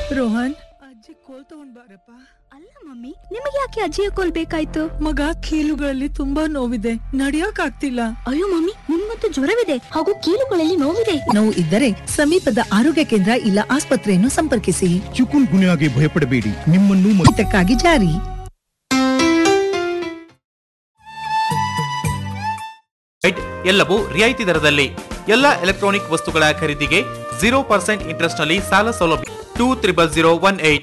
ರೋಹನ್ ಅಜ್ಜಿ ಕೋಲ್ ತಗೊಂಡ್ ಬಾರಪ್ಪ ಅಲ್ಲ ಮಮ್ಮಿ ನಿಮಗೆ ಯಾಕೆ ಅಜ್ಜಿಯ ಕೋಲ್ ಬೇಕಾಯ್ತು ಮಗ ಕೀಲುಗಳಲ್ಲಿ ತುಂಬಾ ನೋವಿದೆ ನಡಿಯಕ್ ಆಗ್ತಿಲ್ಲ ಅಯ್ಯೋ ಮಮ್ಮಿ ನಿಮ್ಗಂತೂ ಜ್ವರವಿದೆ ಹಾಗೂ ಕೀಲುಗಳಲ್ಲಿ ನೋವಿದೆ ನೋವು ಇದ್ದರೆ ಸಮೀಪದ ಆರೋಗ್ಯ ಕೇಂದ್ರ ಇಲ್ಲ ಆಸ್ಪತ್ರೆಯನ್ನು ಸಂಪರ್ಕಿಸಿ ಚಿಕುನ್ ಗುನ್ಯಾಗೆ ಭಯಪಡಬೇಡಿ ನಿಮ್ಮನ್ನು ಮತ್ತು ಹಿತಕ್ಕಾಗಿ ಜಾರಿ ರೈಟ್ ಎಲ್ಲವೂ ರಿಯಾಯಿತಿ ದರದಲ್ಲಿ ಎಲ್ಲ ಎಲೆಕ್ಟ್ರಾನಿಕ್ ವಸ್ತುಗಳ ಖರೀದಿಗೆ ಜೀರೋ ಪರ್ಸೆಂಟ್ ಇಂಟ್ರೆಸ್ಟ್ ನಲ್ಲಿ ಸಾಲ ಸೌಲಭ್ಯ two triple zero one eight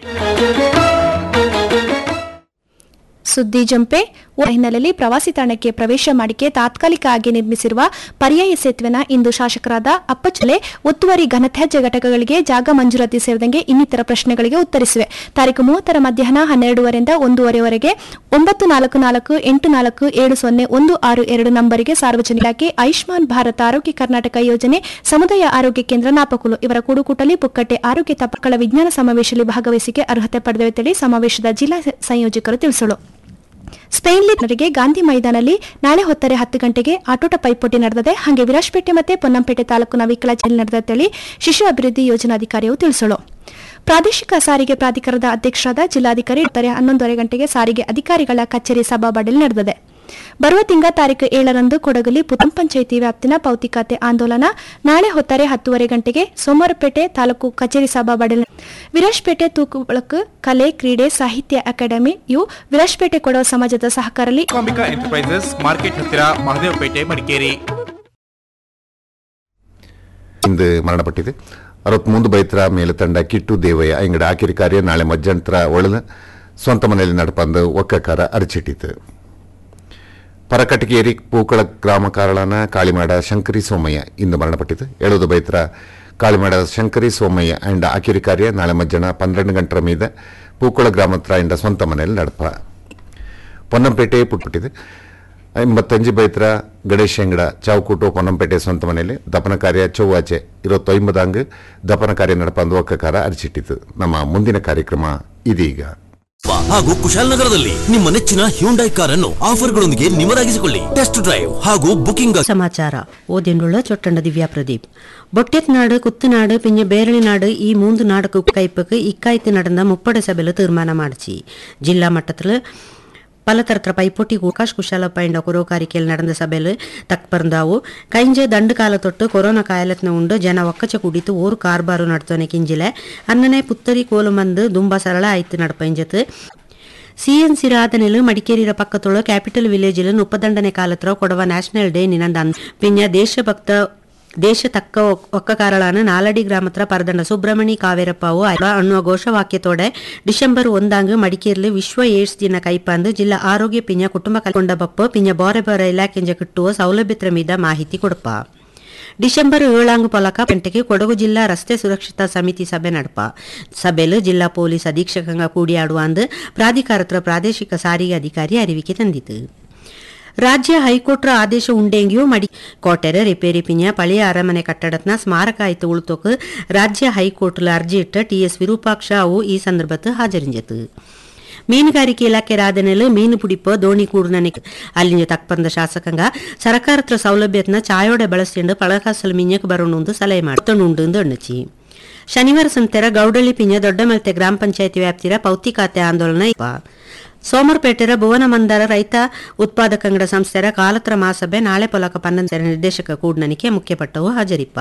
ಸುದ್ದಿ ಜಂಪೆ ಹಿನ್ನೆಲೆಯಲ್ಲಿ ಪ್ರವಾಸಿ ತಾಣಕ್ಕೆ ಪ್ರವೇಶ ಮಾಡಿಕೆ ತಾತ್ಕಾಲಿಕ ಆಗಿ ನಿರ್ಮಿಸಿರುವ ಪರ್ಯಾಯ ಸೇತುವೆನ ಇಂದು ಶಾಸಕರಾದ ಅಪ್ಪಚಲೆ ಒತ್ತುವರಿ ಘನತ್ಯಾಜ್ಯ ಘಟಕಗಳಿಗೆ ಜಾಗ ಮಂಜೂರಾತಿ ಸೇರಿದಂತೆ ಇನ್ನಿತರ ಪ್ರಶ್ನೆಗಳಿಗೆ ಉತ್ತರಿಸಿವೆ ತಾರೀಕು ಮೂವತ್ತರ ಮಧ್ಯಾಹ್ನ ಹನ್ನೆರಡುವರೆಯಿಂದ ಒಂದೂವರೆವರೆಗೆ ಒಂಬತ್ತು ನಾಲ್ಕು ನಾಲ್ಕು ಎಂಟು ನಾಲ್ಕು ಏಳು ಸೊನ್ನೆ ಒಂದು ಆರು ಎರಡು ನಂಬರಿಗೆ ಸಾರ್ವಜನಿಕ ಇಲಾಖೆ ಆಯುಷ್ಮಾನ್ ಭಾರತ್ ಆರೋಗ್ಯ ಕರ್ನಾಟಕ ಯೋಜನೆ ಸಮುದಾಯ ಆರೋಗ್ಯ ಕೇಂದ್ರ ನಾಪಕುಲು ಇವರ ಕೂಡುಕೂಟಲಿ ಪುಕ್ಕಟ್ಟೆ ಆರೋಗ್ಯ ತಪ್ಪಗಳ ವಿಜ್ಞಾನ ಸಮಾವೇಶದಲ್ಲಿ ಭಾಗವಹಿಸಿಕೆ ಅರ್ಹತೆ ಪಡೆದವೆ ತಿಳಿ ಸಮಾವೇಶದ ಜಿಲ್ಲಾ ಸಂಯೋಜಕರು ತಿಳಿಸಲು ಸ್ಪೇನ್ ಲೀಗ್ನರಿಗೆ ಗಾಂಧಿ ಮೈದಾನಲ್ಲಿ ನಾಳೆ ಹೊತ್ತರೆ ಹತ್ತು ಗಂಟೆಗೆ ಆಟೋಟ ಪೈಪೋಟಿ ನಡೆದಿದೆ ಹಾಗೆ ವಿರಾಜಪೇಟೆ ಮತ್ತು ಪೊನ್ನಂಪೇಟೆ ತಾಲೂಕಿನ ವಿಕಲಚಲ್ಲಿ ನಡೆದ ತಿಳಿ ಶಿಶು ಅಭಿವೃದ್ಧಿ ಯೋಜನಾಧಿಕಾರಿಯು ತಿಳಿಸಲು ಪ್ರಾದೇಶಿಕ ಸಾರಿಗೆ ಪ್ರಾಧಿಕಾರದ ಅಧ್ಯಕ್ಷರಾದ ಜಿಲ್ಲಾಧಿಕಾರಿ ಹೊತ್ತರೆ ಹನ್ನೊಂದೂವರೆ ಗಂಟೆಗೆ ಸಾರಿಗೆ ಅಧಿಕಾರಿಗಳ ಕಚೇರಿ ಸಭಾಬಡಲಿ ನಡೆದಿದೆ ಬರುವ ತಿಂಗ ತಾರೀಕು ಏಳರಂದು ಕೊಡಗಲಿ ಪುತ್ತಂ ಪಂಚಾಯಿತಿ ವ್ಯಾಪ್ತಿನ ಪೌತಿ ಖಾತೆ ಆಂದೋಲನ ನಾಳೆ ಹೊತ್ತರೆ ಹತ್ತುವರೆ ಗಂಟೆಗೆ ಸೋಮವಾರಪೇಟೆ ತಾಲೂಕು ಕಚೇರಿ ಸಭಾಬಡಲಿ ವಿರಾಜಪೇಟೆ ತೂಕುಬಳಕು ಕಲೆ ಕ್ರೀಡೆ ಸಾಹಿತ್ಯ ಅಕಾಡೆಮಿ ಇವು ವಿರಾಜಪೇಟೆ ಕೊಡವ ಸಮಾಜದ ಸಹಕಾರದಲ್ಲಿ ಕಾಂಬಿಕಾ ಎಂಟರ್ಪ್ರೈಸಸ್ ಮಾರ್ಕೆಟ್ ಹತ್ತಿರ ಮಹದೇವಪೇಟೆ ಮಡಿಕೇರಿ ಇಂದು ಮರಣಪಟ್ಟಿದೆ ಅರವತ್ಮೂರು ಬೈತ್ರ ಮೇಲೆ ತಂಡ ಕಿಟ್ಟು ದೇವಯ್ಯ ಅಂಗಡ ಆಕಿರಿ ಕಾರ್ಯ ನಾಳೆ ಮಧ್ಯಂತರ ಒಳನ ಸ್ವಂತ ಮನೆಯಲ್ಲಿ ನಡಪಂದು ಒಕ್ಕಕಾರ ಅರಚಿಟ್ಟಿತು ಪರಕಟಗೇರಿ ಪೂಕಳ ಗ್ರಾಮ ಕಾರಳನ ಕಾಳಿಮಾಡ ಶಂಕರಿ ಸೋಮಯ್ಯ ಇಂದು ಮರಣಪಟ್ಟಿತು ಎಳುವುದು ಬೈತ್ರ ಕಾಳಿಮಾಡ ಶಂಕರಿ ಸೋಮಯ್ಯ ಅಂಡ ಆಕಿರಿ ಕಾರ್ಯ ನಾಳೆ ಮಧ್ಯಾಹ್ನ ಪನ್ನೆರಡು ಗಂಟರ ಮೀದ ಪೂಕಳ ಗ್ರಾಮತ್ರ ಇಂಡ ಸ್ವಂತ ಮನೆಯಲ್ಲಿ ನಡಪ ಪೊನ್ನಂಪೇಟೆ ಪುಟ್ಬಿಟ್ಟಿದೆ ಎಂಬತ್ತಂಜು ಬೈತ್ರ ಗಣೇಶ್ ಅಂಗಡ ಚಾವುಕೂಟು ಪೊನ್ನಂಪೇಟೆ ಸ್ವಂತ ಮನೆಯಲ್ಲಿ ದಪನ ಕಾರ್ಯ ಚೌವಾಚೆ ಇರುವತ್ತೊಂಬದಾಂಗ್ ದಪನ ಕಾರ್ಯ ನಡಪಂದು ಒಕ್ಕಕಾರ ಅರಚಿಟ್ಟಿತು ನಮ್ಮ ಮುಂದಿನ ಕಾರ್ಯಕ್ರಮ ಇದೀಗ ಹಾಗೂ ಕುಶಾಲನಗರದಲ್ಲಿ ನಿಮ್ಮ ನೆಚ್ಚಿನ ಹ್ಯೂಂಡೈ ಕಾರನ್ನು ಆಫರ್ಗಳೊಂದಿಗೆ ನಿಮರಾಗಿಸಿಕೊಳ್ಳಿ ಟೆಸ್ಟ್ ಡ್ರೈವ್ ಹಾಗೂ ಬುಕಿಂಗ್ സമാചാര ഓദ്യണ്ടുള്ള ചൊട്ടണ്ട ദിവ്യ പ്രദീപ് ബൊട്ടെത്നാട് കുത്തുനാട് പിന്നെ ബേരളിനാട് ഈ മൂന്ന് നാടക കയ്പക്ക് ഇക്കായത്ത് നടന്ന മുപ്പട സഭയിൽ തീരുമാനം ಮಾಡಿಸಿ ಜಿಲ್ಲಾ ಮಟ್ಟത്തിൽ പലതരത്തിലുള്ള പൈപ്പൊട്ടി കൂക്കാഷ് കുശാലപ്പയുടെ കുരോകാരിക്കൽ നടന്ന സഭയിൽ തക്പറന്താവു കഴിഞ്ഞ ദണ്ട് കാലത്തൊട്ട് കൊറോണ കാലത്തിന് ഉണ്ട് ಜನ ಒಕ್ಕಚ ಕುಡಿತು ಓರು ಕಾರ್ಬಾರು ನಡ್ತೋನೆ ಕಿಂಜಿಲೆ ಅನ್ನನೆ ಪುತ್ತರಿ ಕೋಲು ಮಂದು ದುಂಬ ಸರಳ ಆಯ್ತು ನಡಪಂಜತ್ ಸಿಎನ್ಸಿ ರಾಧನೆಲು ಮಡಿಕೇರಿಯ ಪಕ್ಕತೊಳು ಕ್ಯಾಪಿಟಲ್ ವಿಲೇಜಿಲು ಮುಪ್ಪದಂಡನೆ ಕಾಲತ್ರ ಕೊಡವ ನ್ಯಾಷನಲ್ ಡೇ ನಿನಂದ ಪಿನ್ನ ದೇಶಭಕ್ತ ದೇಶ ತಕ್ಕ ಒಕ್ಕಕಾರಳಾನ ನಾಲಡಿ ಗ್ರಾಮತ್ರ ಪರದಂಡ ಸುಬ್ರಹ್ಮಣಿ ಕಾವೇರಪ್ಪವು ಅನ್ನುವ ಘೋಷವಾಕ್ಯತೋಡೆ ಡಿಸೆಂಬರ್ ಒಂದಾಂಗ್ ಮಡಿಕೇರಿಲಿ ವಿಶ್ವ ಏಡ್ಸ್ ದಿನ ಕೈಪಂದು ಜಿಲ್ಲಾ ಆರೋಗ್ಯ ಪಿಂಜ ಕುಟುಂಬ ಕಲ್ಕೊಂಡ ಬಪ್ಪ ಪಿಂಜ ಬೋರೆ ಬೋರೆ ಇಲಾಖೆಂಜ ಕಿಟ್ಟುವ ಸೌಲಭ್ಯತ್ರ ಮೀದ ಮಾಹಿತಿ ಕೊಡಪ ಡಿಸೆಂಬರ್ ಏಳಾಂಗ್ ಪೊಲಕ ಗಂಟೆಗೆ ಕೊಡಗು ಜಿಲ್ಲಾ ರಸ್ತೆ ಸುರಕ್ಷತಾ ಸಮಿತಿ ಸಭೆ ನಡಪ ಸಭೆಲು ಜಿಲ್ಲಾ ಪೊಲೀಸ್ ಅಧೀಕ್ಷಕಂಗ ಕೂಡಿಯಾಡುವ ಅಂದು ಪ್ರಾಧಿಕಾರತ್ರ ಪ್ರಾದೇಶಿಕ ಸಾರಿಗೆ ಅಧಿಕಾರಿ ಅರಿವಿಕೆ ತಂದಿತು ರಾಜ್ಯ ಹೈಕೋರ್ಟ್ರ ಆದೇಶ ಉಂಡೆಂಗಿಯೂ ಮಡಿ ಕೋಟೆರ ರಿಪೇರಿ ಪಿಂಜ ಪಳೆಯ ಅರಮನೆ ಕಟ್ಟಡತ್ನ ಸ್ಮಾರಕ ಆಯ್ತು ಉಳ್ತೋಕ್ ರಾಜ್ಯ ಹೈಕೋರ್ಟ್ಲ ಅರ್ಜಿ ಇಟ್ಟ ಟಿಎಸ್ ವಿರೂಪಾಕ್ಷ ಅವು ಈ ಸಂದರ್ಭತ್ ಹಾಜರಿಂಜತು ಮೀನುಗಾರಿಕೆ ಇಲಾಖೆ ರಾಧನೆಲು ಮೀನು ಪುಡಿಪ ದೋಣಿ ಕೂಡುನನೆ ಅಲ್ಲಿಂದ ತಕ್ಪಂದ ಶಾಸಕಂಗ ಸರ್ಕಾರತ್ರ ಸೌಲಭ್ಯತ್ನ ಚಾಯೋಡೆ ಬಳಸಿಂಡು ಪಳಕಾಸಲು ಮಿಂಜಕ್ ಬರೋಣುಂದು ಸಲಹೆ ಮಾಡ್ತೊಂಡು ಅಣ್ಣಚಿ ಶನಿವಾರ ಸಂತೆರ ಗೌಡಳ್ಳಿ ಪಿಂಜ ದೊಡ್ಡಮಲ್ತೆ ಗ್ರಾಮ ಪಂಚಾಯತಿ ವ್ಯಾಪ್ತಿರ ಪೌತಿ ಖಾತೆ ಆಂದೋಲನ ಇಪ್ಪ ಸೋಮರ್ಪೇಟೆರ ಭುವನ ಮಂದರ ರೈತ ಉತ್ಪಾದಕಂಗಡ ಸಂಸ್ಥೆರ ಕಾಲತ್ರ ಮಹಾಸಭೆ ನಾಳೆ ಪೊಲಕ ಪನ್ನೊಂದರ ನಿರ್ದೇಶಕ ಕೂಡ್ನನಿಕೆ ಮುಖ್ಯಪಟ್ಟವು ಹಾಜರಿಪ್ಪ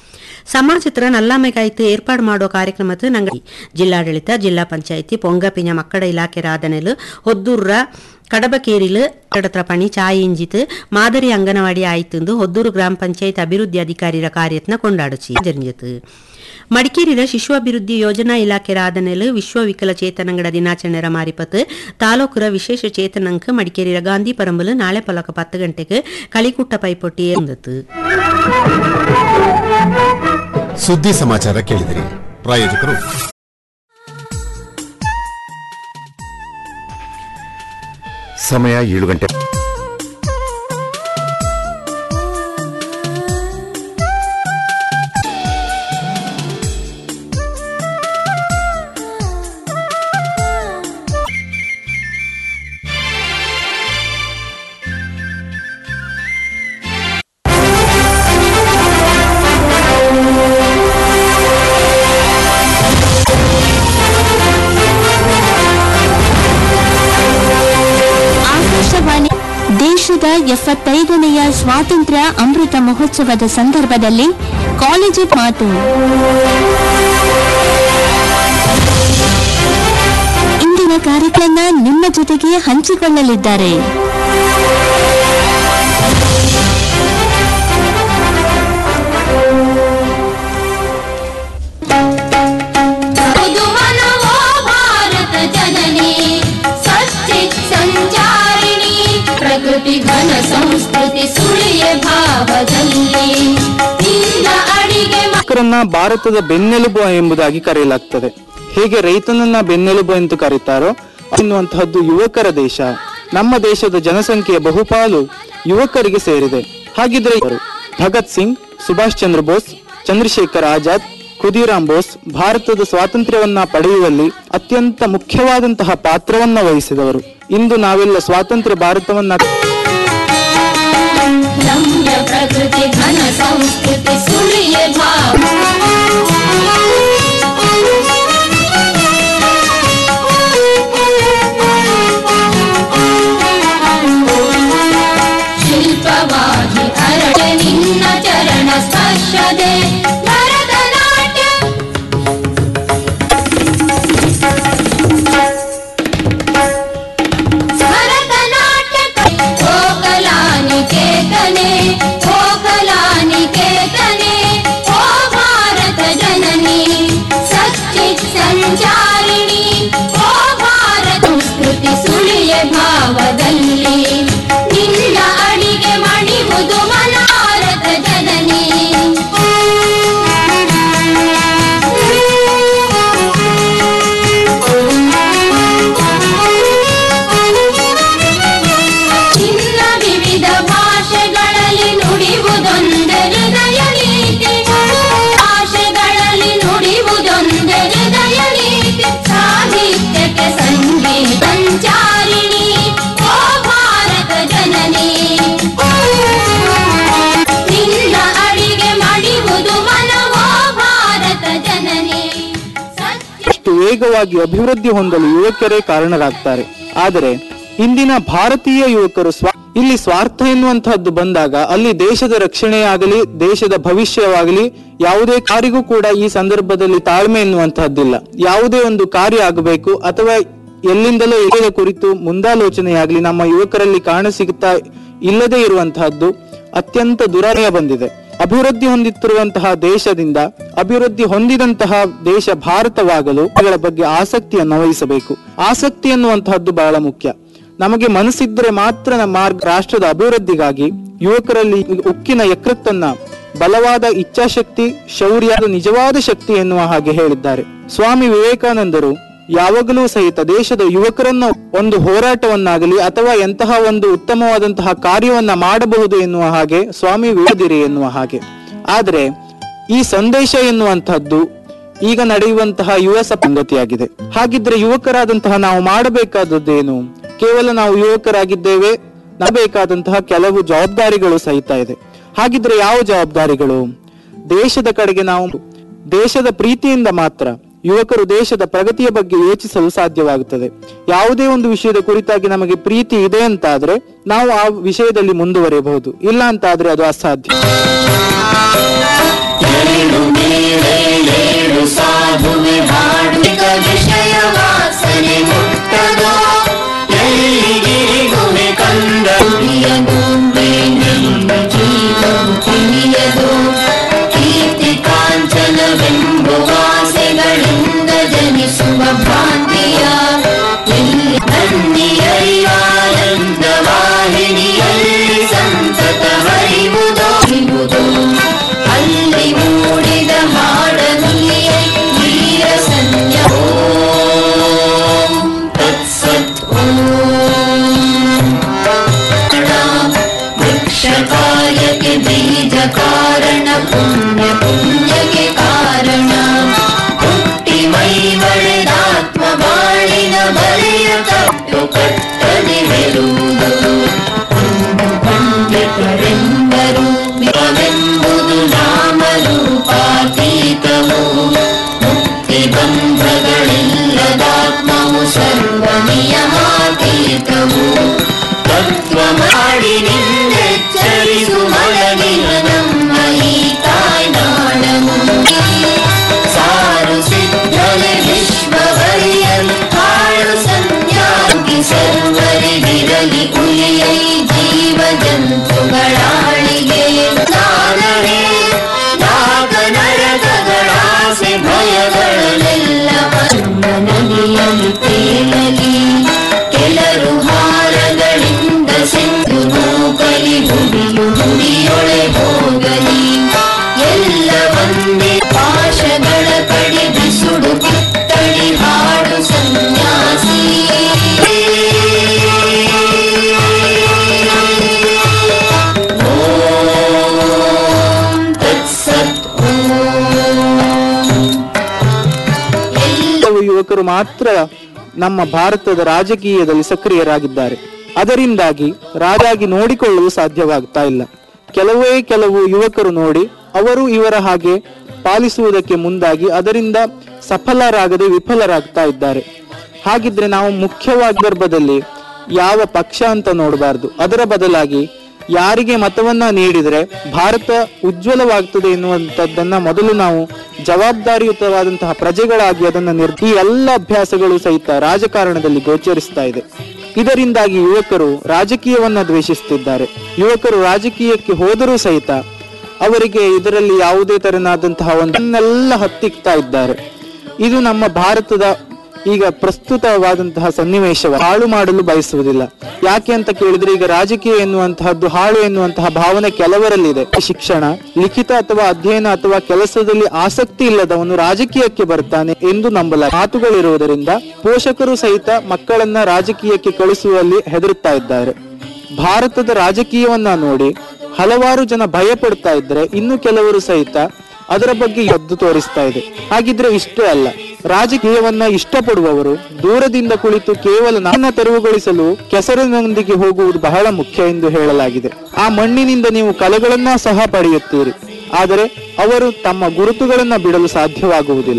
ಸಮಾಜತ್ರ ನಲ್ಲಾಮೆಗಾಯ್ತು ಏರ್ಪಾಡು ಮಾಡೋ ಕಾರ್ಯಕ್ರಮದ ನಂಗ ಜಿಲ್ಲಾಡಳಿತ ಜಿಲ್ಲಾ ಪಂಚಾಯಿತಿ ಪೊಂಗಪಿನ ಮಕ್ಕಳ ಇಲಾಖೆ ರಾಧನೆಲು ಹೊದ್ದೂರ್ರ ಕಡಬಕೇರಿಲು ಕಡತ್ರ ಪಣಿ ಚಾಯಿ ಇಂಜಿತ್ ಮಾದರಿ ಅಂಗನವಾಡಿ ಆಯ್ತಂದು ಹೊದ್ದೂರು ಗ್ರಾಮ ಪಂಚಾಯತ್ ಅಭಿವೃದ್ಧಿ ಅಧಿಕಾರಿರ ಕಾರ್ಯತ್ನ ಕೊಂಡಾಡುಚಿ ಜರಿಂಜತ್ ಮಡಿಕೇರಿಯ ಶಿಶು ಅಭಿವೃದ್ಧಿ ಯೋಜನಾ ಇಲಾಖೆ ರಾಧನೆಲು ವಿಶ್ವ ವಿಕಲಚೇತನಂಗಡ ದಿನಾಚರಣೆರ ಮಾರಿಪತ್ ತಾಲೂಕುರ ವಿಶೇಷ ಚೇತನಂಕ ಮಡಿಕೇರಿಯ ಗಾಂಧಿ ಪರಂಬಲು ನಾಳೆ ಪೊಲಕ ಪತ್ತು ಗಂಟೆಗೆ ಕಳಿಕುಟ್ಟ ಪೈಪೊಟ್ಟಿ ಎಂದತ್ತು ಸುದ್ದಿ ಸಮಾಚಾರ ಕೇಳಿದಿರಿ ಪ್ರಾಯೋಜಕರು ಸಮಯ ಏಳು ಗಂಟೆ ದೇಶದ ಎಪ್ಪತ್ತೈದನೆಯ ಸ್ವಾತಂತ್ರ್ಯ ಅಮೃತ ಮಹೋತ್ಸವದ ಸಂದರ್ಭದಲ್ಲಿ ಕಾಲೇಜು ಮಾತು ಇಂದಿನ ಕಾರ್ಯಕ್ರಮ ನಿಮ್ಮ ಜೊತೆಗೆ ಹಂಚಿಕೊಳ್ಳಲಿದ್ದಾರೆ ಭಾರತ ಜನನಿ ಸಚ್ಚಿತ್ ಸಂಚಾರಿಣಿ ಪ್ರಕೃತಿ ಘನ ಸಂಸ್ಕೃತಿ ಸುಳಿಯ ಭಾವದಲ್ಲಿ ಇಂದ ಅಡಿಗೆ ರೈತರನ್ನ ಭಾರತದ ಬೆನ್ನೆಲುಬು ಎಂಬುದಾಗಿ ಕರೆಯಲಾಗ್ತದೆ ಹೇಗೆ ರೈತನನ್ನ ಬೆನ್ನೆಲುಬು ಎಂದು ಕರೀತಾರೋ ಎನ್ನುವಂತಹದ್ದು ಯುವಕರ ದೇಶ ನಮ್ಮ ದೇಶದ ಜನಸಂಖ್ಯೆಯ ಬಹುಪಾಲು ಯುವಕರಿಗೆ ಸೇರಿದೆ ಹಾಗಿದ್ರೆ ಇವರು ಭಗತ್ ಸಿಂಗ್ ಸುಭಾಷ್ ಚಂದ್ರ ಬೋಸ್ ಚಂದ್ರಶೇಖರ್ ಆಜಾದ್ ಖುದೀರಾಮ್ ಬೋಸ್ ಭಾರತದ ಸ್ವಾತಂತ್ರ್ಯವನ್ನ ಪಡೆಯುವಲ್ಲಿ ಅತ್ಯಂತ ಮುಖ್ಯವಾದಂತಹ ಪಾತ್ರವನ್ನ ವಹಿಸಿದವರು ಇಂದು ನಾವೆಲ್ಲ ಸ್ವಾತಂತ್ರ್ಯ ಭಾರತವನ್ನ ನಮ್ಯ ಪ್ರಕೃತಿ ಘನ ಸಂಸ್ಕೃತಿ ಸುಳಿಯ ಭಾವ ಶಿಲ್ಪವಾಗಿ ಅರಳೆ ನಿನ್ನ ಚರಣ ಸ್ಪರ್ಶದೆ ಭರತನಾಟ್ಯ ಭರತನಾಟ್ಯ ಓಕಲಾನಿಕೇತನೆ ಓಕಲಾನಿಕೇತನೆ ಓ ಭಾರತ ಜನನಿ ಸಚ್ಚಿತ್ ಸಂಚಾರಿಣಿ ಓ ಭಾರತ ಸಂಸ್ಕೃತಿ ಸುಳಿಯ ಭಾವದಲ್ಲಿ ನಿನ್ನ ಅಡಿಗೆ ಮಣಿವುದು ಮನಾರತ ಜನನಿ ನಿನ್ನ ವಿವಿಧ ಭಾಷೆಗಳಲ್ಲಿ ನುಡಿವುದೊಂದೆ ಹೃದಯ ನೀತಿ ಭಾಷೆಗಳಲ್ಲಿ ನುಡಿವುದೊಂದೆ ಹೃದಯ ನೀತಿ ಸಾಹಿತ್ಯಕ್ಕೆ ಸಂಗೀತ ಸಂಚಾರಿಣಿ ಓ ಭಾರತ ಜನನಿ ನಿನ್ನ ಅಡಿಗೆ ಮಡಿವುದು ಮನವೋ ಭಾರತ ಜನನಿ ಅಷ್ಟು ವೇಗವಾಗಿ ಅಭಿವೃದ್ಧಿ ಹೊಂದಲು ಯುವಕರೇ ಕಾರಣರಾಗ್ತಾರೆ ಆದರೆ ಇಂದಿನ ಭಾರತೀಯ ಯುವಕರು ಸ್ವ ಇಲ್ಲಿ ಸ್ವಾರ್ಥ ಎನ್ನುವಂತಹದ್ದು ಬಂದಾಗ ಅಲ್ಲಿ ದೇಶದ ರಕ್ಷಣೆಯಾಗಲಿ ದೇಶದ ಭವಿಷ್ಯವಾಗಲಿ ಯಾವುದೇ ಕಾರ್ಯಗೂ ಕೂಡ ಈ ಸಂದರ್ಭದಲ್ಲಿ ತಾಳ್ಮೆ ಎನ್ನುವಂತಹದ್ದಿಲ್ಲ ಯಾವುದೇ ಒಂದು ಕಾರ್ಯ ಆಗಬೇಕು ಅಥವಾ ಎಲ್ಲಿಂದಲೋ ಎಲ್ಲಿನ ಕುರಿತು ಮುಂದಾಲೋಚನೆಯಾಗಲಿ ನಮ್ಮ ಯುವಕರಲ್ಲಿ ಕಾಣಸಿಗುತ್ತಾ ಇಲ್ಲದೆ ಇರುವಂತಹದ್ದು ಅತ್ಯಂತ ದುರಾಯ ಬಂದಿದೆ ಅಭಿವೃದ್ಧಿ ಹೊಂದುತ್ತಿರುವಂತಹ ದೇಶದಿಂದ ಅಭಿವೃದ್ಧಿ ಹೊಂದಿದಂತಹ ದೇಶ ಭಾರತವಾಗಲು ಅವುಗಳ ಬಗ್ಗೆ ಆಸಕ್ತಿಯನ್ನು ವಹಿಸಬೇಕು ಆಸಕ್ತಿ ಎನ್ನುವಂತಹದ್ದು ಬಹಳ ಮುಖ್ಯ ನಮಗೆ ಮನಸ್ಸಿದ್ರೆ ಮಾತ್ರ ನಮ್ಮ ಮಾರ್ಗ ರಾಷ್ಟ್ರದ ಅಭಿವೃದ್ಧಿಗಾಗಿ ಯುವಕರಲ್ಲಿ ಉಕ್ಕಿನ ಯಕೃತ್ತನ್ನ ಬಲವಾದ ಇಚ್ಛಾಶಕ್ತಿ ಶೌರ್ಯ ಅದು ನಿಜವಾದ ಶಕ್ತಿ ಎನ್ನುವ ಹಾಗೆ ಹೇಳಿದ್ದಾರೆ ಸ್ವಾಮಿ ವಿವೇಕಾನಂದರು ಯಾವಾಗಲೂ ಸಹಿತ ದೇಶದ ಯುವಕರನ್ನ ಒಂದು ಹೋರಾಟವನ್ನಾಗಲಿ ಅಥವಾ ಎಂತಹ ಒಂದು ಉತ್ತಮವಾದಂತಹ ಕಾರ್ಯವನ್ನ ಮಾಡಬಹುದು ಎನ್ನುವ ಹಾಗೆ ಸ್ವಾಮಿ ವಿವೇದಿರಿ ಎನ್ನುವ ಹಾಗೆ ಆದ್ರೆ ಈ ಸಂದೇಶ ಎನ್ನುವಂತಹದ್ದು ಈಗ ನಡೆಯುವಂತಹ ಯುವ ಸಂಗತಿಯಾಗಿದೆ ಹಾಗಿದ್ರೆ ಯುವಕರಾದಂತಹ ನಾವು ಮಾಡಬೇಕಾದದ್ದೇನು ಕೇವಲ ನಾವು ಯುವಕರಾಗಿದ್ದೇವೆ ಬೇಕಾದಂತಹ ಕೆಲವು ಜವಾಬ್ದಾರಿಗಳು ಸಹಿತ ಇದೆ ಹಾಗಿದ್ರೆ ಯಾವ ಜವಾಬ್ದಾರಿಗಳು ದೇಶದ ಕಡೆಗೆ ನಾವು ದೇಶದ ಪ್ರೀತಿಯಿಂದ ಮಾತ್ರ ಯುವಕರು ದೇಶದ ಪ್ರಗತಿಯ ಬಗ್ಗೆ ಯೋಚಿಸಲು ಸಾಧ್ಯವಾಗುತ್ತದೆ ಯಾವುದೇ ಒಂದು ವಿಷಯದ ಕುರಿತಾಗಿ ನಮಗೆ ಪ್ರೀತಿ ಇದೆ ಅಂತಾದ್ರೆ ನಾವು ಆ ವಿಷಯದಲ್ಲಿ ಮುಂದುವರಿಯಬಹುದು ಇಲ್ಲ ಅಂತಾದ್ರೆ ಅದು ಅಸಾಧ್ಯ ಏಳು ಸಾಧುವೆ ಹಾಡುಗ ವಿಷಯ ವಾಸನೆ ಮುಟ್ಟದೋ ಎಲ್ಲಿಗಿರಿಗುವೆ ಕಂದ ಉಳಿಯದು ಬೇನೆಂಬ ಜೀವವು ತಿಳಿಯದು ಕೀರ್ತಿ ಕಾಂಚನವೆಂಬುವ ಆಸೆಗಳಿಂದ ಜನಿಸುವ ಭ್ರಾಂತಿಯ ಎಲ್ಲಿ ಧನ್ಯರಿಯಾನಂದ ವಾಹಿನಿಯಲ್ಲಿ ಸಂತತ ಹರಿವುದೋ ಹರಿವುದೋ ಅಲ್ಲಿ ಮೂಡಿದ ಹಾಡನುಲಿಯೇ ವೀರ ಸಂಜ್ಞ ಓಂ ತತ್ಸತ್ ಓಂ ವೃಕ್ಷಕಾಯಕ್ಕೆ ಬೀಜ ಕಾರಣ ಪುಣ್ಯ ಪುಣ್ಯಕ್ಕೆ ಕಾರಣ ಹುಟ್ಟಿ ಮೈ ಬಳೆದಾತ್ಮ ಬಾಳಿನ ಬಲೆಯ ಕಟ್ಟು ಕಟ್ಟನೆ ಬೆರುವುದು ಪಂಡಿತರೆಂಬರು ವೆಂಬುದು ನಾಮರೂಪಾತೀತವು ಮುಕ್ತಿ ಬಂಧಗಳಿಲ್ಲದಾತ್ಮವು ಸರ್ವ ನಿಯಮಾತೀತವು ತತ್ವ ಮಾಡಿನಿ ಕೆಲವು ಯುವಕರು ಮಾತ್ರ ನಮ್ಮ ಭಾರತದ ರಾಜಕೀಯದಲ್ಲಿ ಸಕ್ರಿಯರಾಗಿದ್ದಾರೆ ಅದರಿಂದಾಗಿ ರಾಜಾಗಿ ನೋಡಿಕೊಳ್ಳಲು ಸಾಧ್ಯವಾಗ್ತಾ ಇಲ್ಲ ಕೆಲವೇ ಕೆಲವು ಯುವಕರು ನೋಡಿ ಅವರು ಇವರ ಹಾಗೆ ಪಾಲಿಸುವುದಕ್ಕೆ ಮುಂದಾಗಿ ಅದರಿಂದ ಸಫಲರಾಗದೆ ವಿಫಲರಾಗ್ತಾ ಇದ್ದಾರೆ ಹಾಗಿದ್ರೆ ನಾವು ಮುಖ್ಯವಾಗಿ ಸಂದರ್ಭದಲ್ಲಿ ಯಾವ ಪಕ್ಷ ಅಂತ ನೋಡಬಾರ್ದು ಅದರ ಬದಲಾಗಿ ಯಾರಿಗೆ ಮತವನ್ನ ನೀಡಿದ್ರೆ ಭಾರತ ಉಜ್ವಲವಾಗ್ತದೆ ಎನ್ನುವಂಥದ್ದನ್ನ ಮೊದಲು ನಾವು ಜವಾಬ್ದಾರಿಯುತವಾದಂತಹ ಪ್ರಜೆಗಳಾಗಿ ಅದನ್ನ ನಿರ್ ಈ ಎಲ್ಲ ಅಭ್ಯಾಸಗಳು ಸಹಿತ ರಾಜಕಾರಣದಲ್ಲಿ ಗೋಚರಿಸ್ತಾ ಇದೆ ಇದರಿಂದಾಗಿ ಯುವಕರು ರಾಜಕೀಯವನ್ನ ದ್ವೇಷಿಸುತ್ತಿದ್ದಾರೆ ಯುವಕರು ರಾಜಕೀಯಕ್ಕೆ ಹೋದರೂ ಸಹಿತ ಅವರಿಗೆ ಇದರಲ್ಲಿ ಯಾವುದೇ ತರನಾದಂತಹ ಒಂದನ್ನೆಲ್ಲ ಹತ್ತಿಕ್ತಾ ಇದ್ದಾರೆ ಇದು ನಮ್ಮ ಭಾರತದ ಈಗ ಪ್ರಸ್ತುತವಾದಂತಹ ಸನ್ನಿವೇಶ ಹಾಳು ಮಾಡಲು ಬಯಸುವುದಿಲ್ಲ ಯಾಕೆ ಅಂತ ಕೇಳಿದ್ರೆ ಈಗ ರಾಜಕೀಯ ಎನ್ನುವಂತಹದ್ದು ಹಾಳು ಎನ್ನುವಂತಹ ಭಾವನೆ ಕೆಲವರಲ್ಲಿದೆ ಶಿಕ್ಷಣ ಲಿಖಿತ ಅಥವಾ ಅಧ್ಯಯನ ಅಥವಾ ಕೆಲಸದಲ್ಲಿ ಆಸಕ್ತಿ ಇಲ್ಲದವನು ರಾಜಕೀಯಕ್ಕೆ ಬರ್ತಾನೆ ಎಂದು ನಂಬಲ ಮಾತುಗಳಿರುವುದರಿಂದ ಪೋಷಕರು ಸಹಿತ ಮಕ್ಕಳನ್ನ ರಾಜಕೀಯಕ್ಕೆ ಕಳಿಸುವಲ್ಲಿ ಹೆದರುತ್ತಾ ಇದ್ದಾರೆ ಭಾರತದ ರಾಜಕೀಯವನ್ನ ನೋಡಿ ಹಲವಾರು ಜನ ಭಯ ಪಡ್ತಾ ಇದ್ರೆ ಇನ್ನು ಕೆಲವರು ಸಹಿತ ಅದರ ಬಗ್ಗೆ ಎದ್ದು ತೋರಿಸ್ತಾ ಇದೆ ಹಾಗಿದ್ರೆ ಇಷ್ಟೇ ಅಲ್ಲ ರಾಜಕೀಯವನ್ನ ಇಷ್ಟಪಡುವವರು ದೂರದಿಂದ ಕುಳಿತು ಕೇವಲ ನನ್ನ ತೆರವುಗೊಳಿಸಲು ಕೆಸರಿನೊಂದಿಗೆ ಹೋಗುವುದು ಬಹಳ ಮುಖ್ಯ ಎಂದು ಹೇಳಲಾಗಿದೆ ಆ ಮಣ್ಣಿನಿಂದ ನೀವು ಕಲೆಗಳನ್ನ ಸಹ ಪಡೆಯುತ್ತೀರಿ ಆದರೆ ಅವರು ತಮ್ಮ ಗುರುತುಗಳನ್ನ ಬಿಡಲು ಸಾಧ್ಯವಾಗುವುದಿಲ್ಲ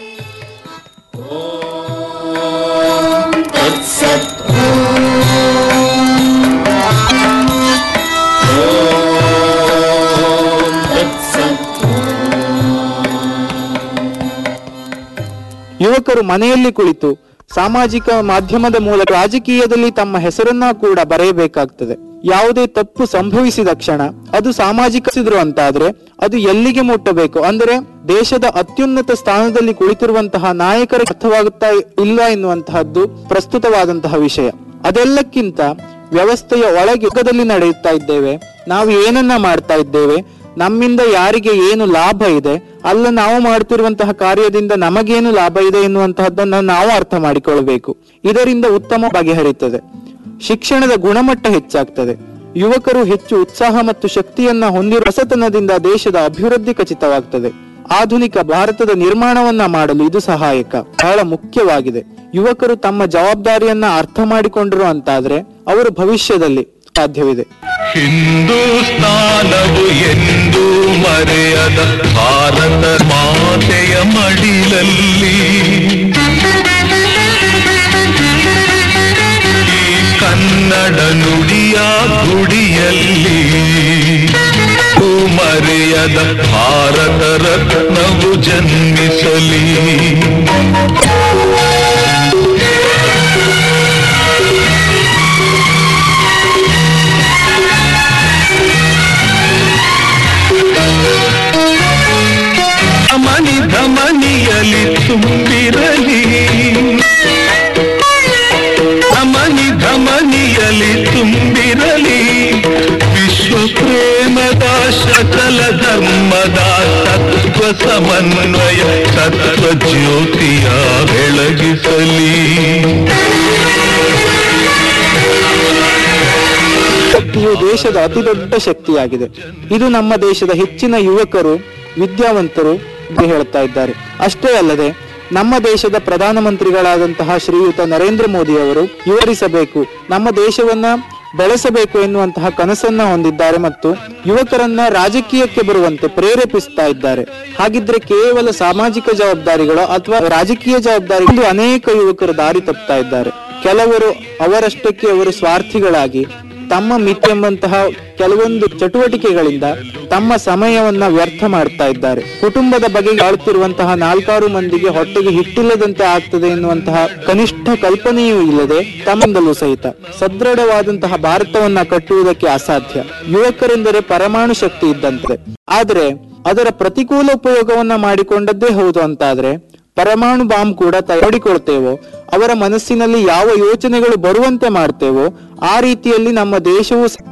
ಯುವಕರು ಮನೆಯಲ್ಲಿ ಕುಳಿತು ಸಾಮಾಜಿಕ ಮಾಧ್ಯಮದ ಮೂಲಕ ರಾಜಕೀಯದಲ್ಲಿ ತಮ್ಮ ಹೆಸರನ್ನ ಕೂಡ ಬರೆಯಬೇಕಾಗ್ತದೆ ಯಾವುದೇ ತಪ್ಪು ಸಂಭವಿಸಿದ ಕ್ಷಣ ಅದು ಸಾಮಾಜಿಕಸಿದ್ರು ಅಂತಾದ್ರೆ ಅದು ಎಲ್ಲಿಗೆ ಮುಟ್ಟಬೇಕು ಅಂದರೆ ದೇಶದ ಅತ್ಯುನ್ನತ ಸ್ಥಾನದಲ್ಲಿ ಕುಳಿತಿರುವಂತಹ ನಾಯಕರ ಅರ್ಥವಾಗುತ್ತಾ ಇಲ್ಲ ಎನ್ನುವಂತಹದ್ದು ಪ್ರಸ್ತುತವಾದಂತಹ ವಿಷಯ ಅದೆಲ್ಲಕ್ಕಿಂತ ವ್ಯವಸ್ಥೆಯ ಒಳಗೆ ಯುಗದಲ್ಲಿ ನಡೆಯುತ್ತಾ ಇದ್ದೇವೆ ನಾವು ಏನನ್ನ ಮಾಡ್ತಾ ಇದ್ದೇವೆ ನಮ್ಮಿಂದ ಯಾರಿಗೆ ಏನು ಲಾಭ ಇದೆ ಅಲ್ಲ ನಾವು ಮಾಡ್ತಿರುವಂತಹ ಕಾರ್ಯದಿಂದ ನಮಗೇನು ಲಾಭ ಇದೆ ಎನ್ನುವಂತಹದ್ದನ್ನ ನಾವು ಅರ್ಥ ಮಾಡಿಕೊಳ್ಳಬೇಕು ಇದರಿಂದ ಉತ್ತಮ ಬಗೆಹರಿಯುತ್ತದೆ ಶಿಕ್ಷಣದ ಗುಣಮಟ್ಟ ಹೆಚ್ಚಾಗ್ತದೆ ಯುವಕರು ಹೆಚ್ಚು ಉತ್ಸಾಹ ಮತ್ತು ಶಕ್ತಿಯನ್ನ ಹೊಂದಿರುವ ಹೊಸತನದಿಂದ ದೇಶದ ಅಭಿವೃದ್ಧಿ ಖಚಿತವಾಗ್ತದೆ ಆಧುನಿಕ ಭಾರತದ ನಿರ್ಮಾಣವನ್ನ ಮಾಡಲು ಇದು ಸಹಾಯಕ ಬಹಳ ಮುಖ್ಯವಾಗಿದೆ ಯುವಕರು ತಮ್ಮ ಜವಾಬ್ದಾರಿಯನ್ನ ಅರ್ಥ ಮಾಡಿಕೊಂಡರು ಅಂತಾದ್ರೆ ಅವರು ಭವಿಷ್ಯದಲ್ಲಿ ಸಾಧ್ಯವಿದೆ ಹಿಂದೂಸ್ತಾನವು ಎಂದು ಮರೆಯದ ಭಾರತ ಮಾತೆಯ ಮಡಿಲಲ್ಲಿ ಈ ಕನ್ನಡ ನುಡಿಯ ಗುಡಿಯಲ್ಲಿ ಹೂ ಮರೆಯದ ಭಾರತ ರತ್ನವು ಜನ್ಮಿಸಲಿ ಮನಿ ಧಮನಿಯಲಿ ತುಂಬಿರಲಿ ಮನಿ ಧಮನಿಯಲಿ ತುಂಬಿರಲಿ ವಿಶ್ವ ಪ್ರೇಮದ ಸಕಲ ಧರ್ಮದ ತತ್ವ ಸಮನ್ವಯ ತತ್ವ ಜ್ಯೋತಿಯ ಬೆಳಗಿಸಲಿ ಶಕ್ತಿಯು ದೇಶದ ಅತಿ ದೊಡ್ಡ ಶಕ್ತಿಯಾಗಿದೆ ಇದು ನಮ್ಮ ದೇಶದ ಹೆಚ್ಚಿನ ಯುವಕರು ವಿದ್ಯಾವಂತರು ಬಗ್ಗೆ ಹೇಳ್ತಾ ಇದ್ದಾರೆ ಅಷ್ಟೇ ಅಲ್ಲದೆ ನಮ್ಮ ದೇಶದ ಪ್ರಧಾನಮಂತ್ರಿಗಳಾದಂತಹ ಶ್ರೀಯುತ ನರೇಂದ್ರ ಮೋದಿ ಅವರು ವಿವರಿಸಬೇಕು ನಮ್ಮ ದೇಶವನ್ನ ಬೆಳೆಸಬೇಕು ಎನ್ನುವಂತಹ ಕನಸನ್ನ ಹೊಂದಿದ್ದಾರೆ ಮತ್ತು ಯುವಕರನ್ನ ರಾಜಕೀಯಕ್ಕೆ ಬರುವಂತೆ ಪ್ರೇರೇಪಿಸ್ತಾ ಇದ್ದಾರೆ ಹಾಗಿದ್ರೆ ಕೇವಲ ಸಾಮಾಜಿಕ ಜವಾಬ್ದಾರಿಗಳು ಅಥವಾ ರಾಜಕೀಯ ಜವಾಬ್ದಾರಿ ಇಂದು ಅನೇಕ ಯುವಕರು ದಾರಿ ತಪ್ತಾ ಇದ್ದಾರೆ ಕೆಲವರು ಅವರಷ್ಟಕ್ಕೆ ಅವರು ಸ್ವಾರ್ಥಿಗಳಾಗಿ ತಮ್ಮ ಮಿತಿ ಎಂಬಂತಹ ಕೆಲವೊಂದು ಚಟುವಟಿಕೆಗಳಿಂದ ತಮ್ಮ ಸಮಯವನ್ನ ವ್ಯರ್ಥ ಮಾಡ್ತಾ ಇದ್ದಾರೆ ಕುಟುಂಬದ ಬಗೆಗೆ ಆಳುತ್ತಿರುವಂತಹ ನಾಲ್ಕಾರು ಮಂದಿಗೆ ಹೊಟ್ಟೆಗೆ ಹಿಟ್ಟಿಲ್ಲದಂತೆ ಆಗ್ತದೆ ಎನ್ನುವಂತಹ ಕನಿಷ್ಠ ಕಲ್ಪನೆಯೂ ಇಲ್ಲದೆ ತಮ್ಮಿಂದಲೂ ಸಹಿತ ಸದೃಢವಾದಂತಹ ಭಾರತವನ್ನ ಕಟ್ಟುವುದಕ್ಕೆ ಅಸಾಧ್ಯ ಯುವಕರೆಂದರೆ ಪರಮಾಣು ಶಕ್ತಿ ಇದ್ದಂತೆ ಆದ್ರೆ ಅದರ ಪ್ರತಿಕೂಲ ಉಪಯೋಗವನ್ನ ಮಾಡಿಕೊಂಡದ್ದೇ ಹೌದು ಅಂತಾದ್ರೆ ಪರಮಾಣು ಬಾಂಬ್ ಕೂಡ ತಯಾರಿಕೊಳ್ತೇವೋ ಅವರ ಮನಸ್ಸಿನಲ್ಲಿ ಯಾವ ಯೋಚನೆಗಳು ಬರುವಂತೆ ಮಾಡ್ತೇವೋ ಆ ರೀತಿಯಲ್ಲಿ ನಮ್ಮ ದೇಶವು ಸ-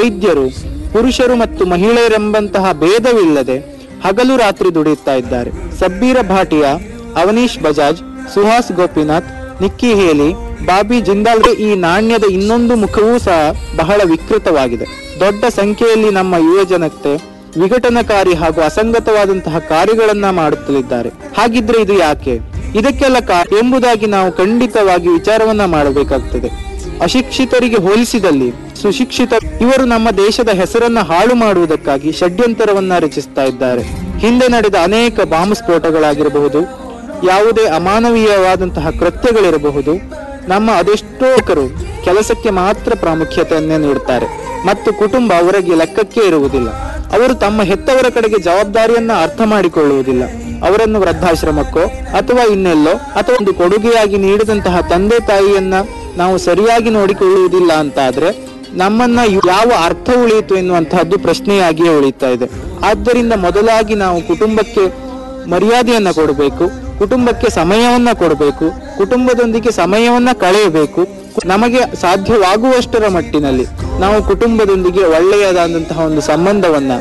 ವೈದ್ಯರು ಪುರುಷರು ಮತ್ತು ಮಹಿಳೆಯರೆಂಬಂತಹ ಭೇದವಿಲ್ಲದೆ ಹಗಲು ರಾತ್ರಿ ದುಡಿಯುತ್ತಾ ಇದ್ದಾರೆ Sabeer Bhatia Avneesh Bajaj Suhas Gopinath Nikki Haley Bobby Jindal ಈ ನಾಣ್ಯದ ಇನ್ನೊಂದು ಮುಖವೂ ಸಹ ಬಹಳ ವಿಕೃತವಾಗಿದೆ ದೊಡ್ಡ ಸಂಖ್ಯೆಯಲ್ಲಿ ನಮ್ಮ ಯುವ ಜನತೆ ವಿಘಟನಕಾರಿ ಹಾಗೂ ಅಸಂಗತವಾದಂತಹ ಕಾರ್ಯಗಳನ್ನ ಮಾಡುತ್ತಲಿದ್ದಾರೆ ಹಾಗಿದ್ರೆ ಇದು ಯಾಕೆ ಇದಕ್ಕೆಲ್ಲ ಕಾ ಎಂಬುದಾಗಿ ನಾವು ಖಂಡಿತವಾಗಿ ವಿಚಾರವನ್ನ ಮಾಡಬೇಕಾಗ್ತದೆ ಅಶಿಕ್ಷಿತರಿಗೆ ಹೋಲಿಸಿದಲ್ಲಿ ಸುಶಿಕ್ಷಿತ ಇವರು ನಮ್ಮ ದೇಶದ ಹೆಸರನ್ನ ಹಾಳು ಮಾಡುವುದಕ್ಕಾಗಿ ಷಡ್ಯಂತರವನ್ನ ರಚಿಸ್ತಾ ಇದ್ದಾರೆ ಹಿಂದೆ ನಡೆದ ಅನೇಕ ಬಾಂಬ್ ಸ್ಫೋಟಗಳಾಗಿರಬಹುದು ಯಾವುದೇ ಅಮಾನವೀಯವಾದಂತಹ ಕೃತ್ಯಗಳಿರಬಹುದು ನಮ್ಮ ಅದೆಷ್ಟೋಕರು ಕೆಲಸಕ್ಕೆ ಮಾತ್ರ ಪ್ರಾಮುಖ್ಯತೆಯನ್ನೇ ನೀಡುತ್ತಾರೆ ಮತ್ತು ಕುಟುಂಬ ಅವರಿಗೆ ಲೆಕ್ಕಕ್ಕೆ ಇರುವುದಿಲ್ಲ ಅವರು ತಮ್ಮ ಹೆತ್ತವರ ಕಡೆಗೆ ಜವಾಬ್ದಾರಿಯನ್ನ ಅರ್ಥ ಮಾಡಿಕೊಳ್ಳುವುದಿಲ್ಲ ಅವರನ್ನು ವೃದ್ಧಾಶ್ರಮಕ್ಕೋ ಅಥವಾ ಇನ್ನೆಲ್ಲೋ ಅಥವಾ ಒಂದು ಕೊಡುಗೆಯಾಗಿ ನೀಡಿದಂತಹ ತಂದೆ ತಾಯಿಯನ್ನ ನಾವು ಸರಿಯಾಗಿ ನೋಡಿಕೊಳ್ಳುವುದಿಲ್ಲ ಅಂತ ಆದ್ರೆ ನಮ್ಮನ್ನ ಯಾವ ಅರ್ಥ ಉಳಿಯಿತು ಎನ್ನುವಂತಹದ್ದು ಪ್ರಶ್ನೆಯಾಗಿಯೇ ಉಳಿತಾ ಇದೆ ಆದ್ದರಿಂದ ಮೊದಲಾಗಿ ನಾವು ಕುಟುಂಬಕ್ಕೆ ಮರ್ಯಾದೆಯನ್ನ ಕೊಡಬೇಕು ಕುಟುಂಬಕ್ಕೆ ಸಮಯವನ್ನ ಕೊಡಬೇಕು ಕುಟುಂಬದೊಂದಿಗೆ ಸಮಯವನ್ನ ಕಳೆಯಬೇಕು ನಮಗೆ ಸಾಧ್ಯವಾಗುವಷ್ಟರ ಮಟ್ಟಿನಲ್ಲಿ ನಾವು ಕುಟುಂಬದೊಂದಿಗೆ ಒಳ್ಳೆಯದಾದಂತಹ ಒಂದು ಸಂಬಂಧವನ್ನ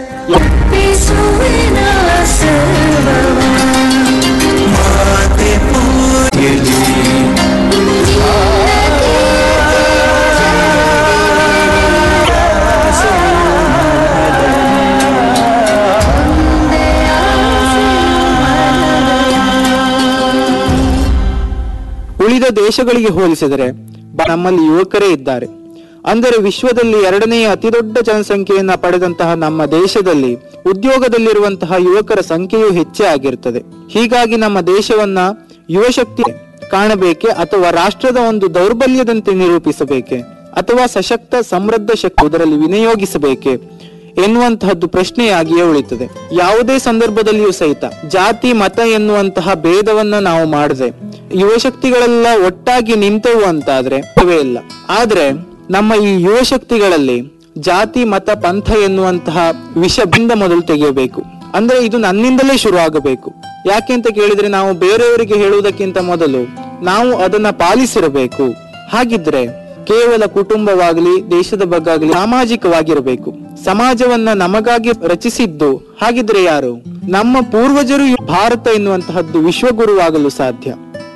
ಉಳಿದ ದೇಶಗಳಿಗೆ ಹೋಲಿಸಿದರೆ ಬ- ನಮ್ಮಲ್ಲಿ ಯುವಕರೇ ಇದ್ದಾರೆ ಅಂದರೆ ವಿಶ್ವದಲ್ಲಿ ಎರಡನೆಯ ಅತಿದೊಡ್ಡ ಜನಸಂಖ್ಯೆಯನ್ನ ಪಡೆದಂತಹ ನಮ್ಮ ದೇಶದಲ್ಲಿ ಉದ್ಯೋಗದಲ್ಲಿರುವಂತಹ ಯುವಕರ ಸಂಖ್ಯೆಯು ಹೆಚ್ಚೇ ಆಗಿರುತ್ತದೆ ಹೀಗಾಗಿ ನಮ್ಮ ದೇಶವನ್ನ ಯುವಶಕ್ತಿ ಕಾಣಬೇಕೆ ಅಥವಾ ರಾಷ್ಟ್ರದ ಒಂದು ದೌರ್ಬಲ್ಯದಂತೆ ನಿರೂಪಿಸಬೇಕೆ ಅಥವಾ ಸಶಕ್ತ ಸಮೃದ್ಧ ಶಕ್ತಿ ಇದರಲ್ಲಿ ವಿನಿಯೋಗಿಸಬೇಕೆ ಎನ್ನುವಂತಹದ್ದು ಪ್ರಶ್ನೆಯಾಗಿಯೇ ಉಳಿತದೆ ಯಾವುದೇ ಸಂದರ್ಭದಲ್ಲಿಯೂ ಸಹಿತ ಜಾತಿ ಮತ ಎನ್ನುವಂತಹ ಭೇದವನ್ನ ನಾವು ಮಾಡದೆ ಯುವಶಕ್ತಿಗಳೆಲ್ಲ ಒಟ್ಟಾಗಿ ನಿಂತೆವು ಅಂತಾದ್ರೆ ಇಲ್ಲವೇ ಇಲ್ಲ ಆದ್ರೆ ನಮ್ಮ ಈ ಯುವಶಕ್ತಿಗಳಲ್ಲಿ ಜಾತಿ ಮತ ಪಂಥ ಎನ್ನುವಂತಹ ವಿಷದಿಂದ ಮೊದಲು ತೆಗೆಯಬೇಕು ಅಂದ್ರೆ ಇದು ನನ್ನಿಂದಲೇ ಶುರು ಆಗಬೇಕು ಯಾಕೆ ಅಂತ ಕೇಳಿದ್ರೆ ನಾವು ಬೇರೆಯವರಿಗೆ ಹೇಳುವುದಕ್ಕಿಂತ ಮೊದಲು ನಾವು ಅದನ್ನ ಪಾಲಿಸಿರಬೇಕು ಹಾಗಿದ್ರೆ ಕೇವಲ ಕುಟುಂಬವಾಗಲಿ ದೇಶದ ಬಗ್ಗಾಗಲಿ ಸಾಮಾಜಿಕವಾಗಿರಬೇಕು ಸಮಾಜವನ್ನ ನಮಗಾಗಿ ರಚಿಸಿದ್ದು ಹಾಗಿದ್ರೆ ಯಾರು ನಮ್ಮ ಪೂರ್ವಜರು ಭಾರತ ಎನ್ನುವಂತಹದ್ದು ವಿಶ್ವಗುರುವಾಗಲು ಸಾಧ್ಯ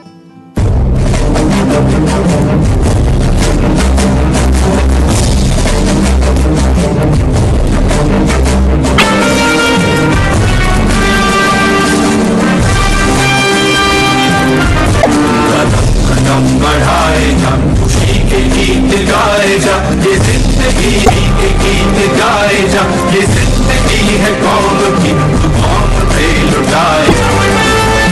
कदम बढ़ाए जा खुशी के गीत गाए जा ये जिंदगी के गीत गाए जा ये जिंदगी है कौम की तू कौम पे लुटाए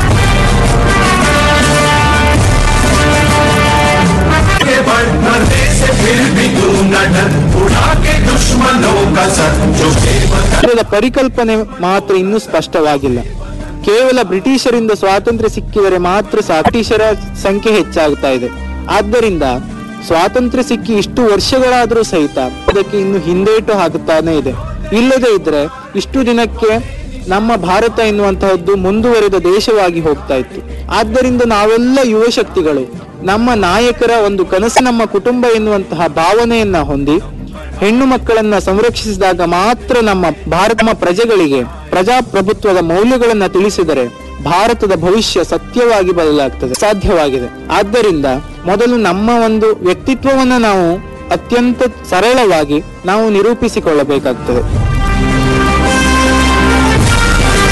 आगे बढ़ मरने से फिर भी तू न डर उड़ा के दुश्मनों का सर जो बेवकूफ ಇದರ ಪರಿಕಲ್ಪನೆ ಮಾತ್ರ ಇನ್ನೂ ಸ್ಪಷ್ಟವಾಗಿಲ್ಲ ಕೇವಲ ಬ್ರಿಟಿಷರಿಂದ ಸ್ವಾತಂತ್ರ್ಯ ಸಿಕ್ಕಿದರೆ ಮಾತ್ರ ಸಾ- ಬ್ರಿಟಿಷರ ಸಂಖ್ಯೆ ಹೆಚ್ಚಾಗ್ತಾ ಇದೆ ಆದ್ದರಿಂದ ಸ್ವಾತಂತ್ರ್ಯ ಸಿಕ್ಕಿ ಇಷ್ಟು ವರ್ಷಗಳಾದರೂ ಸಹಿತ ಅದಕ್ಕೆ ಇನ್ನು ಹಿಂದೇಟು ಹಾಕುತ್ತಾನೆ ಇದೆ ಇಲ್ಲದೆ ಇದ್ರೆ ಇಷ್ಟು ದಿನಕ್ಕೆ ನಮ್ಮ ಭಾರತ ಎನ್ನುವಂತಹದ್ದು ಮುಂದುವರೆದ ದೇಶವಾಗಿ ಹೋಗ್ತಾ ಇತ್ತು ಆದ್ದರಿಂದ ನಾವೆಲ್ಲ ಯುವ ಶಕ್ತಿಗಳು ನಮ್ಮ ನಾಯಕರ ಒಂದು ಕನಸು ನಮ್ಮ ಕುಟುಂಬ ಎನ್ನುವಂತಹ ಭಾವನೆಯನ್ನ ಹೊಂದಿ ಹೆಣ್ಣು ಮಕ್ಕಳನ್ನ ಸಂರಕ್ಷಿಸಿದಾಗ ಮಾತ್ರ ನಮ್ಮ ಭಾರತ ನಮ್ಮ ಪ್ರಜೆಗಳಿಗೆ ಪ್ರಜಾಪ್ರಭುತ್ವದ ಮೌಲ್ಯಗಳನ್ನ ತಿಳಿಸಿದರೆ ಭಾರತದ ಭವಿಷ್ಯ ಸತ್ಯವಾಗಿ ಬದಲಾಗ್ತದೆ ಸಾಧ್ಯವಾಗಿದೆ ಆದ್ದರಿಂದ ಮೊದಲು ನಮ್ಮ ಒಂದು ವ್ಯಕ್ತಿತ್ವವನ್ನ ನಾವು ಅತ್ಯಂತ ಸರಳವಾಗಿ ನಾವು ನಿರೂಪಿಸಿಕೊಳ್ಳಬೇಕಾಗ್ತದೆ